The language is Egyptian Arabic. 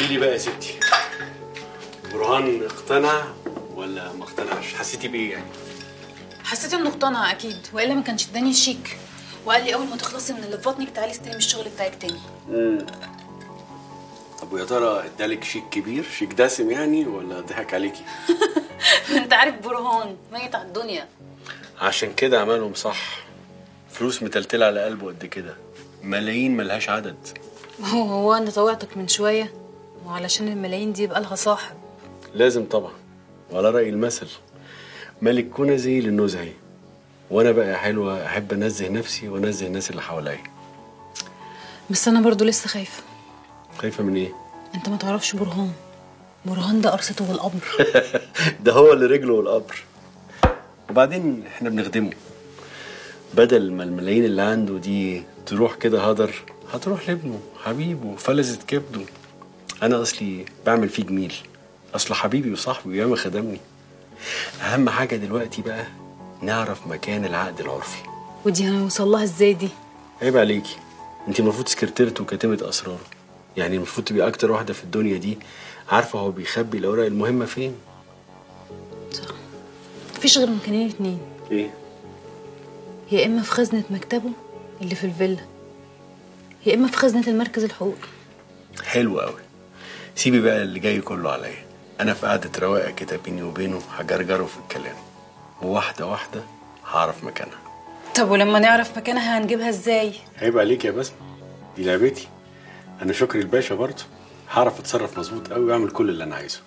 قولي لي بقى يا ستي برهان اقتنع ولا ما اقتنعش حسيتي بايه يعني حسيت انه اقتنع اكيد والا ما كانش اداني الشيك وقال لي اول ما تخلصي من اللي في بطنك تعالي استلمي الشغل بتاعك تاني طب ويا ترى ادالك شيك كبير شيك دسم يعني ولا ضحك عليكي انت عارف برهان ميت على الدنيا عشان كده عملهم صح فلوس متلتلة على قلبه قد كده ملايين ملهاش عدد هو هو انا طوعتك من شويه وعلشان الملايين دي يبقى لها صاحب لازم طبعا وعلى رأي المثل ملك كنزي للنزهي وانا بقى يا حلوة احب انزه نفسي وانزه الناس اللي حواليا بس انا برضو لسه خايفه خايفة من ايه انت ما تعرفش برهان برهان ده قرصته بالقبر ده هو اللي رجله والقبر وبعدين احنا بنخدمه بدل ما الملايين اللي عنده دي تروح كده هدر هتروح لابنه حبيبه فلذة كبده انا اصلي بعمل فيه جميل اصل حبيبي وصاحبي وياما خدمني اهم حاجة دلوقتي بقى نعرف مكان العقد العرفي ودي هنوصل لها ازاي دي عيب عليكي انت المفروض سكرتيرته وكاتمة اسراره يعني المفروض تبقي اكتر واحدة في الدنيا دي عارفة هو بيخبي الاوراق المهمة فين صح مفيش غير مكانين اتنين ايه يا اما في خزنه مكتبه اللي في الفيلا يا اما في خزنه المركز الحقوقي حلو قوي سيبي بقى اللي جاي كله عليا انا في قعده رواقه كده بيني وبينه هجرجره في الكلام وواحده واحده هعرف مكانها طب ولما نعرف مكانها هنجيبها ازاي عيب عليك يا بسمة دي لعبتي انا شكري الباشا برضه هعرف اتصرف مظبوط قوي واعمل كل اللي انا عايزه